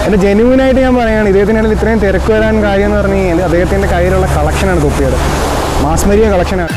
എൻ്റെ ജെന്യൂനായിട്ട് ഞാൻ പറയുകയാണ് ഇദ്ദേഹത്തിനാണെങ്കിൽ ഇത്രയും തിരക്ക് വരാൻ കാര്യം എന്ന് പറഞ്ഞു കഴിഞ്ഞാൽ അദ്ദേഹത്തിൻ്റെ കയ്യിലുള്ള കളക്ഷനാണ് തൊപ്പിയുടെ മാസ്മരിയ കളക്ഷനാണ്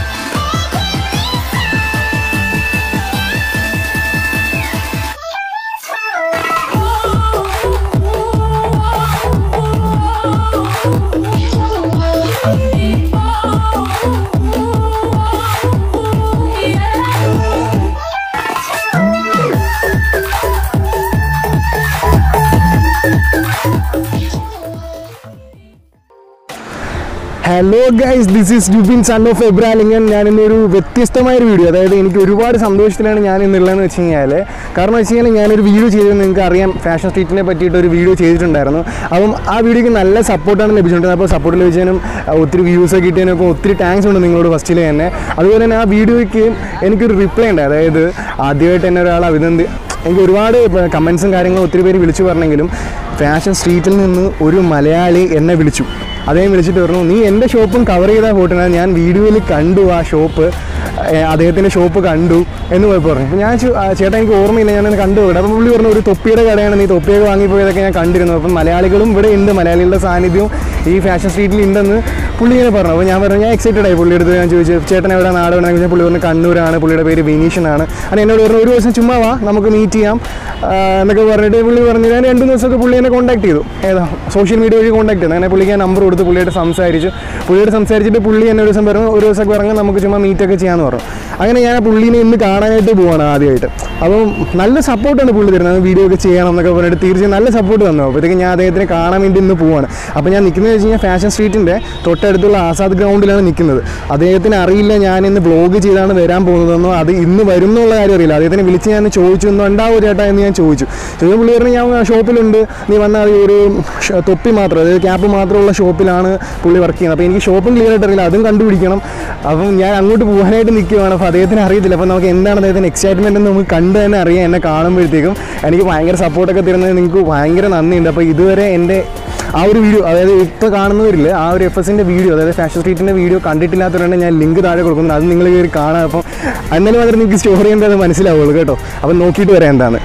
hello guys this is Jubin son of എബ്രാലിംഗൻ ഞാൻ ഇന്നൊരു വ്യത്യസ്തമായൊരു വീഡിയോ അതായത് എനിക്ക് ഒരുപാട് സന്തോഷത്തിലാണ് ഞാൻ ഇന്നുള്ളതെന്ന് വെച്ച് കഴിഞ്ഞാൽ കാരണം വെച്ച് കഴിഞ്ഞാൽ ഞാനൊരു വീഡിയോ ചെയ്തത് നിങ്ങൾക്ക് അറിയാം ഫാഷൻ സ്ട്രീറ്റിനെ പറ്റിയിട്ട് ഒരു വീഡിയോ ചെയ്തിട്ടുണ്ടായിരുന്നു അപ്പം ആ വീഡിയോക്ക് നല്ല സപ്പോർട്ടാണ് ലഭിച്ചിട്ടുണ്ട് അപ്പോൾ സപ്പോർട്ട് ലഭിച്ചതിനും ആ, ഒത്തിരി വ്യൂസ് ഒക്കെ കിട്ടിയതിനൊക്കെ ഒത്തിരി താങ്ക്സ് ഉണ്ട് നിങ്ങളോട് ഫസ്റ്റിൽ തന്നെ അതുപോലെ തന്നെ ആ വീഡിയോയ്ക്ക് എനിക്കൊരു റിപ്ലൈ ഉണ്ട് അതായത് ആദ്യമായിട്ട് തന്നെ ഒരാൾ അഭിനന്ദി എനിക്ക് ഒരുപാട് കമൻസും കാര്യങ്ങളും ഒത്തിരി പേര് വിളിച്ചു പറഞ്ഞെങ്കിലും ഫാഷൻ സ്ട്രീറ്റിൽ നിന്ന് ഒരു മലയാളി എന്നെ വിളിച്ചു അദ്ദേഹം വിളിച്ചിട്ട് പറഞ്ഞു നീ എൻ്റെ ഷോപ്പും കവർ ചെയ്ത ഫോട്ടോയാണ് ഞാൻ വീഡിയോയിൽ കണ്ടു ആ ഷോപ്പ് അദ്ദേഹത്തിൻ്റെ ഷോപ്പ് കണ്ടു എന്ന് പോയി പറഞ്ഞു അപ്പോൾ ഞാൻ ചോ- ആ, ചേട്ടാ എനിക്ക് ഓർമ്മയില്ല ഞാനത് കണ്ടു ഇവിടെ അപ്പം പുള്ളി പറഞ്ഞു ഒരു തൊപ്പിയുടെ കടയാണ് നീ തൊപ്പിയൊക്കെ വാങ്ങിപ്പോയതൊക്കെ ഞാൻ കണ്ടിരുന്നു അപ്പം മലയാളികളും ഇവിടെ ഉണ്ട് മലയാളികളുടെ സാന്നിധ്യവും ഈ ഫാഷൻ സ്ട്രീറ്റിൽ ഉണ്ടെന്ന് പുള്ളി ഇങ്ങനെ പറഞ്ഞു അപ്പോൾ ഞാൻ പറഞ്ഞു ഞാൻ എക്സൈറ്റഡ് ആയി പുള്ളിയുടെ അടുത്ത് ഞാൻ ചോദിച്ചു ചേട്ടൻ എവിടെ നാട് വേണമെന്ന് ചോദിച്ചാൽ പുള്ളി പറഞ്ഞു കണ്ണൂരാണ് പുള്ളിയുടെ പേര് വിനീഷനാണ് അത് എന്നോട് പറഞ്ഞു ഒരു ദിവസം ചുമ്മാ വാ നമുക്ക് മീറ്റ് ചെയ്യാം ആ, എന്നൊക്കെ പറഞ്ഞിട്ട് പുള്ളി പറഞ്ഞു ഞാൻ രണ്ട് ദിവസമൊക്കെ പുള്ളി എന്നെ കോൺടാക്ട് ചെയ്തു ഏതാ സോഷ്യൽ മീഡിയ വഴി കോൺടാക്ട് ചെയ്തു അങ്ങനെ പുള്ളിക്ക് ഞാൻ നമ്പർ കൊടുത്ത് പുള്ളിയായിട്ട് സംസാരിച്ചു പുള്ളിയോട് സംസാരിച്ചിട്ട് പുള്ളി എന്നെ ഒരു ദിവസം പറഞ്ഞു ഒരു ദിവസമൊക്കെ ഇറങ്ങാൻ നമുക്ക് ചുമ്മാ മീറ്റൊക്കെ ചെയ്യാമെന്ന് പറഞ്ഞു അങ്ങനെ ഞാൻ ആ പുള്ളീനെ ഇന്ന് കാണാനായിട്ട് പോവാണ് ആദ്യമായിട്ട് അപ്പം നല്ല സപ്പോർട്ടാണ് പുള്ളി തരുന്നത് വീഡിയോ ഒക്കെ ചെയ്യണം എന്നൊക്കെ പറഞ്ഞിട്ട് തീർച്ചയായും നല്ല സപ്പോർട്ട് തന്നു അപ്പോഴത്തേക്ക് ഞാൻ അദ്ദേഹത്തിനെ കാണാൻ വേണ്ടി ഇന്ന് പോവാണ് അപ്പോൾ ഞാൻ നിൽക്കുന്നത് വെച്ച് കഴിഞ്ഞാൽ ഫാഷൻ സ്ട്രീറ്റിൻ്റെ തൊട്ടടുത്തുള്ള ആസാദ് ഗ്രൗണ്ടിലാണ് നിൽക്കുന്നത് അദ്ദേഹത്തിന് അറിയില്ല ഞാൻ ഇന്ന് ബ്ലോഗ് ചെയ്താണ് വരാൻ പോകുന്നതെന്നോ അത് ഇന്ന് വരും എന്നുള്ള കാര്യം അറിയില്ല അദ്ദേഹത്തിനെ വിളിച്ച് ഞാൻ ചോദിച്ചു ഒന്നും ഉണ്ടാവും ചേട്ടാ എന്ന് ഞാൻ ചോദിച്ചു ചോദിച്ചു പുള്ളി പറഞ്ഞു ഞാൻ ഷോപ്പിലുണ്ട് നീ വന്നാൽ മതി ഒരു ഷ- തൊപ്പി മാത്രം അതായത് ക്യാപ്പ് മാത്രമുള്ള ഷോപ്പിലാണ് പുള്ളി വർക്ക് ചെയ്യുന്നത് അപ്പോൾ എനിക്ക് ഷോപ്പും ക്ലിയർ ആയിട്ട് അറിയില്ല അതും കണ്ടുപിടിക്കണം അപ്പം ഞാൻ അങ്ങോട്ട് പോകാനായിട്ട് നിൽക്കുവാണ് അപ്പോൾ അദ്ദേഹത്തിന് അറിയത്തില്ല അപ്പോൾ നമുക്ക് എന്താണ് അദ്ദേഹത്തിന് എക്സൈറ്റ്മെൻറ്റ് എന്ന് നമുക്ക് കണ്ട് തന്നെ അറിയാം എന്നെ കാണുമ്പോഴത്തേക്കും എനിക്ക് ഭയങ്കര സപ്പോർട്ടൊക്കെ തരുന്നത് നിങ്ങൾക്ക് ഭയങ്കര നന്ദിയുണ്ട് അപ്പോൾ ഇതുവരെ എൻ്റെ ആ ഒരു വീഡിയോ അതായത് ഇപ്പോൾ കാണുന്നവരിൽ ആ ഒരു എഫ് എസിൻ്റെ വീഡിയോ അതായത് ഫാഷൻ സ്ട്രീറ്റിൻ്റെ വീഡിയോ കണ്ടിട്ടില്ലാത്തവരുണ്ട് ഞാൻ ലിങ്ക് താഴെ കൊടുക്കുന്നത് അത് നിങ്ങൾ കയറി കാണാം അപ്പം എന്നാലും മാത്രമേ നിങ്ങൾക്ക് സ്റ്റോറി ചെയ്യേണ്ടത് മനസ്സിലാവുള്ളൂ കേട്ടോ അപ്പം നോക്കിയിട്ട് വരാം എന്താണ്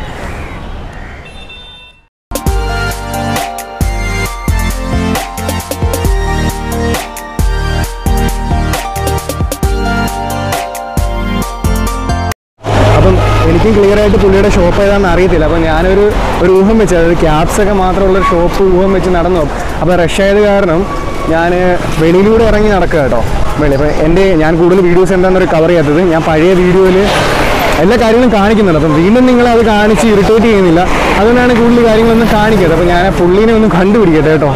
അപ്പം എനിക്കും ക്ലിയർ ആയിട്ട് പുള്ളിയുടെ ഷോപ്പ് ഏതാണെന്ന് അറിയത്തില്ല അപ്പം ഞാനൊരു ഒരു ഊഹം വെച്ച് അതായത് ക്യാപ്സ് ഒക്കെ മാത്രമുള്ള ഒരു ഷോപ്പ് ഊഹം വെച്ച് നടന്നു അപ്പോൾ റഷ് ആയത് കാരണം ഞാൻ വെളിയിലൂടെ ഇറങ്ങി നടക്കുക കേട്ടോ വെളി അപ്പം എൻ്റെ ഞാൻ കൂടുതൽ വീഡിയോസ് എന്താണെന്നൊരു കവർ ചെയ്യാത്തത് ഞാൻ പഴയ വീഡിയോയിൽ എല്ലാ കാര്യങ്ങളും കാണിക്കുന്നുണ്ട് അപ്പം വീണ്ടും നിങ്ങളെ അത് കാണിച്ച് ഇറിറ്റേറ്റ് ചെയ്യുന്നില്ല അതുകൊണ്ടാണ് കൂടുതൽ കാര്യങ്ങളൊന്നും കാണിക്കുന്നത് അപ്പം ഞാൻ ആ പുള്ളീനെ ഒന്ന് കണ്ടുപിടിക്കട്ടെ കേട്ടോ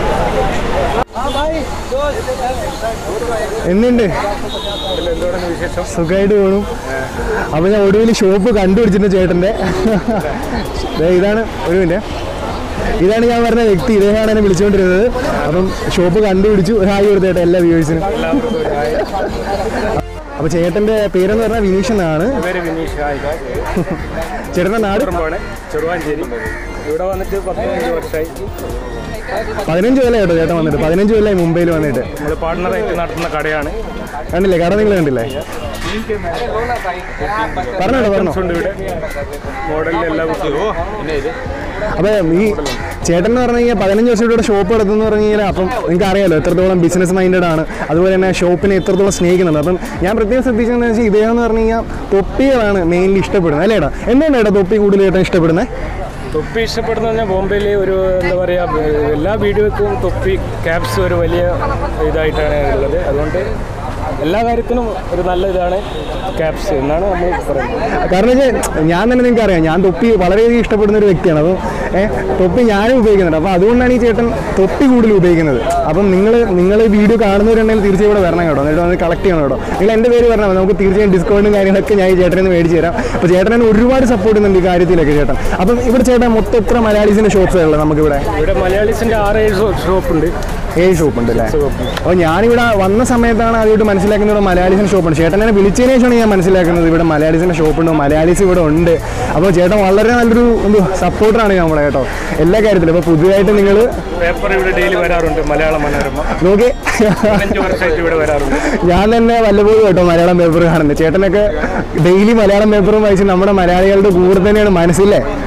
എന്നുണ്ട് സുഖമായിട്ട് പോണു അപ്പൊ ഞാൻ ഒടുവിൽ ഷോപ്പ് കണ്ടുപിടിച്ചിട്ടുണ്ട് ചേട്ടന്റെ ദേ ഇതാണ് ഒരു മിനിറ്റ് ഇതാണ് ഞാൻ പറഞ്ഞ വ്യക്തി ഇദ്ദേഹമാണ് എന്നെ വിളിച്ചുകൊണ്ടിരുന്നത് അപ്പം ഷോപ്പ് കണ്ടുപിടിച്ചു ഒരു ഹായ് കൊടുത്തേട്ടെ എല്ലാ വ്യൂവേഴ്സിനും അപ്പൊ ചേട്ടന്റെ പേരെന്ന് പറഞ്ഞാൽ വിനീഷ് എന്നാണ് പേര് വിനീഷ് ഹായ് ചേട്ടന്റെ നാട് കുടുംബമാണ് ചെറുവാഞ്ചേരി ഇവിടെ വന്നിട്ട് പതിനഞ്ച് വർഷമായി പതിനഞ്ച് കൊല്ലം കേട്ടോ ചേട്ടൻ വന്നിട്ട് പതിനഞ്ച് കൊല്ലമായി മുംബൈയിൽ വന്നിട്ട് നമ്മൾ പാർട്ണറായിട്ട് നടത്തുന്ന കടയാണ് കണ്ടില്ലേ കട നിങ്ങൾ കണ്ടില്ലേ പറഞ്ഞോ പറഞ്ഞോ ഉണ്ട് ഇവിടെ മോഡലിൽ എല്ലാം അപ്പൊ ഈ ചേട്ടൻ എന്ന് പറഞ്ഞു കഴിഞ്ഞാൽ പതിനഞ്ച് വർഷം ഇവിടെ ഷോപ്പ് എടുത്തെന്ന് പറഞ്ഞു കഴിഞ്ഞാൽ അപ്പം നിങ്ങൾക്ക് അറിയാലോ എത്രത്തോളം ബിസിനസ് മൈൻഡഡ് ആണ് അതുപോലെ തന്നെ ഷോപ്പിനെ എത്രത്തോളം സ്നേഹിക്കുന്നുണ്ട് അപ്പം ഞാൻ പ്രത്യേകം ശ്രദ്ധിച്ചതെന്ന് വെച്ചാൽ ഇദ്ദേഹം എന്ന് പറഞ്ഞു കഴിഞ്ഞാൽ തൊപ്പികളാണ് മെയിൻലി ഇഷ്ടപ്പെടുന്നത് അല്ലേ ഏട്ടാ എന്താണ് ഏട്ടാ തൊപ്പി കൂടുതൽ ഏട്ടാ ഇഷ്ടപ്പെടുന്നത് തൊപ്പി ഇഷ്ടപ്പെടുന്ന പറഞ്ഞാൽ ബോംബെയിൽ ഒരു എന്താ പറയുക എല്ലാ വീഡിയോക്കും തൊപ്പി ക്യാപ്സ് ഒരു വലിയ ഇതായിട്ടാണ് ഉള്ളത് അതുകൊണ്ട് എല്ലാ കാര്യത്തിനും ഒരു നല്ല ഇതാണ് ക്യാപ്സ് എന്നാണ് നമ്മൾ പറയുന്നത് കാരണം വെച്ചാൽ ഞാൻ തന്നെ നിങ്ങൾക്ക് അറിയാം ഞാൻ തൊപ്പി വളരെയധികം ഇഷ്ടപ്പെടുന്ന ഒരു വ്യക്തിയാണ് അപ്പം ഏഹ് തൊപ്പി ഞാനും ഉപയോഗിക്കുന്നുണ്ട് അപ്പോൾ അതുകൊണ്ടാണ് ഈ ചേട്ടൻ തൊപ്പി കൂടുതൽ ഉപയോഗിക്കുന്നത് അപ്പം നിങ്ങൾ നിങ്ങൾ വീഡിയോ കാണുന്നവരുണ്ടെങ്കിൽ തീർച്ചയായും ഇവിടെ വരണം കേട്ടോ എന്നിട്ട് വന്ന് കളക്ട് ചെയ്യണം കേട്ടോ നിങ്ങൾ എൻ്റെ പേര് പറഞ്ഞാൽ മതി നമുക്ക് തീർച്ചയായും ഡിസ്കൗണ്ടും കാര്യങ്ങളൊക്കെ ഞാൻ ഈ ചേട്ടനെ നിന്ന് മേടിച്ച് തരാം അപ്പോൾ ചേട്ടൻ എന്നെ ഒരുപാട് സപ്പോർട്ട് ചെയ്യുന്നുണ്ട് ഈ കാര്യത്തിലൊക്കെ ചേട്ടൻ അപ്പം ഇവിടെ ചേട്ടൻ മൊത്തം എത്ര മലയാളീസിൻ്റെ ഷോപ്സ് ഉള്ളത് നമുക്കിവിടെ ഇവിടെ മലയാളീസിൻ്റെ ആറേഴ് ഷോപ്പുണ്ട് ഏഴ് ഷോപ്പ് ഉണ്ട് അല്ലേ അപ്പോൾ ഞാനിവിടെ വന്ന സമയത്താണ് ആദ്യമായിട്ട് മനസ്സിലാക്കുന്നത് ഇവിടെ മലയാളീസിൻ്റെ ഷോപ്പുണ്ട് ചേട്ടൻ എന്നെ വിളിച്ചതിന് ശേഷമാണ് ഞാൻ മനസ്സിലാക്കുന്നത് ഇവിടെ മലയാളീസിൻ്റെ ഷോപ്പുണ്ട് മലയാളീസ് ഇവിടെ ഉണ്ട് അപ്പോൾ ചേട്ടൻ വളരെ നല്ലൊരു എന്ത് സപ്പോർട്ടറാണ് നമ്മളെ കേട്ടോ എല്ലാ കാര്യത്തിലും അപ്പോൾ പുതിയതായിട്ട് നിങ്ങൾ പേപ്പർ ഇവിടെ ഡെയിലി വരാറുണ്ട് മലയാള മനോരമ നോക്കി പതിനഞ്ച് വർഷമായിട്ട് ഇവിടെ വരാറുണ്ട് ഞാൻ തന്നെ വല്ലപ്പോഴും കേട്ടോ മലയാളം പേപ്പർ കാണുന്നത് ചേട്ടനൊക്കെ ഡെയിലി മലയാളം പേപ്പറും വായിച്ച് നമ്മുടെ മലയാളികളുടെ കൂടെ തന്നെയാണ് മനസ്സില്ലേ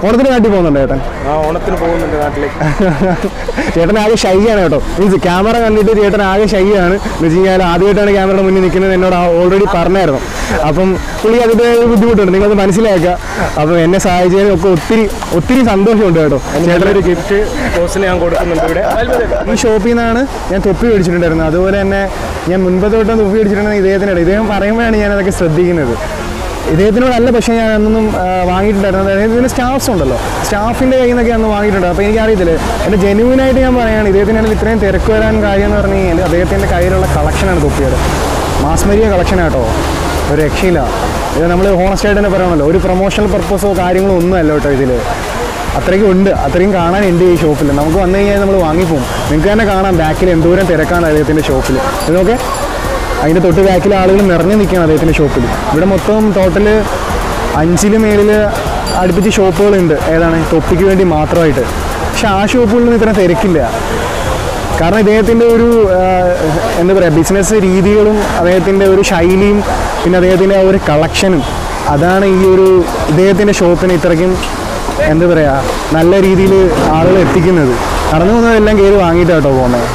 ഓണത്തിന് നാട്ടിൽ പോകുന്നുണ്ട് ചേട്ടൻ ആ ഓണത്തിന് പോകുന്നുണ്ട് നാട്ടിലേക്ക് ചേട്ടൻ ആകെ ഷൈ ആണ് കേട്ടോ മീൻസ് ക്യാമറ കണ്ടിട്ട് ചേട്ടൻ ആകെ ഷൈ ആണ് എന്ന് വെച്ച് കഴിഞ്ഞാൽ ആദ്യമായിട്ടാണ് ക്യാമറയുടെ മുന്നിൽ നിൽക്കുന്നത് എന്നോട് ഓൾറെഡി പറഞ്ഞായിരുന്നു അപ്പം പുള്ളി അതിൻ്റെ ഒരു ബുദ്ധിമുട്ടുണ്ട് നിങ്ങളത് മനസ്സിലാക്കുക അപ്പം എന്നെ സഹായിച്ചതിന് ഒക്കെ ഒത്തിരി ഒത്തിരി സന്തോഷമുണ്ട് കേട്ടോ ചേട്ടനൊരു ഗിഫ്റ്റ് ബോസിന് ഞാൻ കൊടുക്കുന്നുണ്ട് ഇവിടെ ഈ ഷോപ്പിൽ നിന്നാണ് ഞാൻ തൊപ്പി മേടിച്ചിട്ടുണ്ടായിരുന്നത് അതുപോലെ തന്നെ ഞാൻ മുൻപത്തെ തൊട്ടും തൊപ്പി മേടിച്ചിട്ടുണ്ടെങ്കിൽ ഇദ്ദേഹത്തിനിടെ ഇദ്ദേഹം പറയുമ്പോഴാണ് ഞാൻ അതൊക്കെ ശ്രദ്ധിക്കുന്നത് ഇദ്ദേഹത്തിനോടല്ല പക്ഷേ ഞാൻ അന്നൊന്നും ആ, വാങ്ങിയിട്ടുണ്ടായിരുന്നത് അതായത് ഇതിന് സ്റ്റാഫ്സ് ഉണ്ടല്ലോ സ്റ്റാഫിൻ്റെ കയ്യിൽ നിന്നൊക്കെ അന്ന് വാങ്ങിയിട്ടുണ്ട് അപ്പോൾ എനിക്കറിയത്തില്ല എൻ്റെ ജെന്യൂനായിട്ട് ഞാൻ പറയുകയാണ് ഇദ്ദേഹത്തിനാണെങ്കിൽ ഇത്രയും തിരക്ക് വരാൻ കാര്യം എന്ന് പറഞ്ഞു കഴിഞ്ഞാൽ അദ്ദേഹത്തിൻ്റെ കയ്യിലുള്ള കളക്ഷനാണ് തൊപ്പിയുടെ മാസ്മരിയ കളക്ഷൻ കേട്ടോ ഒരു രക്ഷയില്ല ഇത് നമ്മൾ ഹോണസ്റ്റ് ആയിട്ട് തന്നെ പറയണമല്ലോ ഒരു പ്രൊമോഷണൽ പർപ്പസോ കാര്യങ്ങളോ ഒന്നും അല്ല കേട്ടോ ഇതിൽ അത്രയ്ക്കും ഉണ്ട് അത്രയും കാണാനുണ്ട് ഈ ഷോപ്പിൽ നമുക്ക് വന്നു കഴിഞ്ഞാൽ നമ്മൾ വാങ്ങിപ്പോവും നിങ്ങൾക്ക് തന്നെ കാണാം ബാക്കിൽ എന്തോരം തിരക്കാണ് അദ്ദേഹത്തിൻ്റെ ഷോപ്പിൽ ഇതൊക്കെ അതിൻ്റെ തൊട്ട് ബാക്കിൽ ആളുകൾ നിറഞ്ഞു നിൽക്കുകയാണ് അദ്ദേഹത്തിൻ്റെ ഷോപ്പിൽ ഇവിടെ മൊത്തം ടോട്ടൽ അഞ്ചിന് മേളിൽ അടുപ്പിച്ച് ഷോപ്പുകളുണ്ട് ഏതാണ് തൊപ്പിക്ക് വേണ്ടി മാത്രമായിട്ട് പക്ഷെ ആ ഷോപ്പുകളിൽ ഇത്ര തിരക്കില്ല കാരണം ഇദ്ദേഹത്തിൻ്റെ ഒരു ആ, എന്താ പറയുക ബിസിനസ് രീതികളും അദ്ദേഹത്തിൻ്റെ ഒരു ശൈലിയും പിന്നെ അദ്ദേഹത്തിൻ്റെ ആ ഒരു കളക്ഷനും അതാണ് ഈ ഒരു ഇദ്ദേഹത്തിൻ്റെ ഷോപ്പിന് ഇത്രയ്ക്കും എന്താ പറയുക നല്ല രീതിയിൽ ആളുകൾ എത്തിക്കുന്നത് നടന്നു പോകുന്നതെല്ലാം കയറി വാങ്ങിയിട്ടാട്ടോ പോകുന്നത്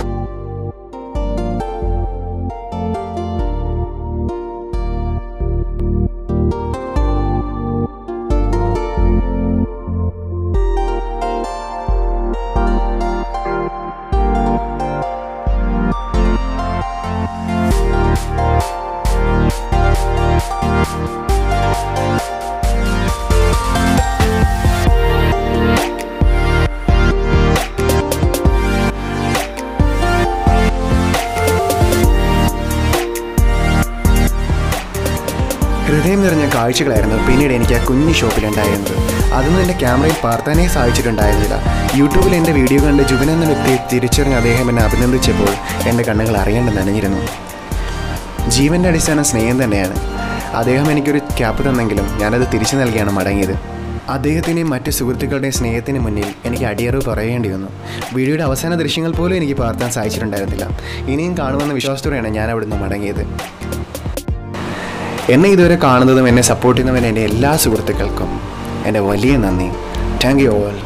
ഹൃദയം നിറഞ്ഞ കാഴ്ചകളായിരുന്നു പിന്നീട് എനിക്ക് ആ കുഞ്ഞു ഷോപ്പിലുണ്ടായിരുന്നത് അതൊന്നും എൻ്റെ ക്യാമറയിൽ പാർത്താനേ സാധിച്ചിട്ടുണ്ടായിരുന്നില്ല യൂട്യൂബിൽ എൻ്റെ വീഡിയോ കണ്ട് ജുബിൻ എന്ന വ്യക്തിയെ തിരിച്ചറിഞ്ഞ് അദ്ദേഹം എന്നെ അഭിനന്ദിച്ചപ്പോൾ എൻ്റെ കണ്ണുകൾ അറിയേണ്ട നനഞ്ഞിരുന്നു ജീവൻ്റെ അടിസ്ഥാന സ്നേഹം തന്നെയാണ് അദ്ദേഹം എനിക്കൊരു ക്യാപ്പ് തന്നെങ്കിലും ഞാനത് തിരിച്ചു നൽകിയാണ് മടങ്ങിയത് അദ്ദേഹത്തിൻ്റെയും മറ്റ് സുഹൃത്തുക്കളുടെയും സ്നേഹത്തിന് മുന്നിൽ എനിക്ക് അടിയറവ് പറയേണ്ടി വന്നു വീഡിയോയുടെ അവസാന ദൃശ്യങ്ങൾ പോലും എനിക്ക് പാർത്താൻ സാധിച്ചിട്ടുണ്ടായിരുന്നില്ല ഇനിയും കാണുമെന്ന വിശ്വാസത്തോടെയാണ് ഞാൻ അവിടുന്ന് മടങ്ങിയത് എന്നെ ഇതുവരെ കാണുന്നതും എന്നെ സപ്പോർട്ട് ചെയ്യുന്നതും എൻ്റെ എല്ലാ സുഹൃത്തുക്കൾക്കും എൻ്റെ വലിയ നന്ദി താങ്ക് യു ഓൾ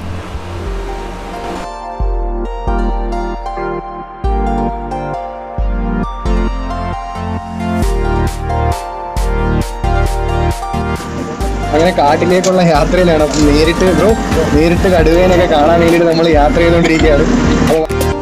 അങ്ങനെ കാട്ടിലേക്കുള്ള യാത്രയിലാണ് അപ്പം നേരിട്ട് ബ്രോ നേരിട്ട് കടുവേനൊക്കെ കാണാൻ വേണ്ടിയിട്ട് നമ്മൾ യാത്ര ചെയ്തുകൊണ്ടിരിക്കുകയാണ് അപ്പോൾ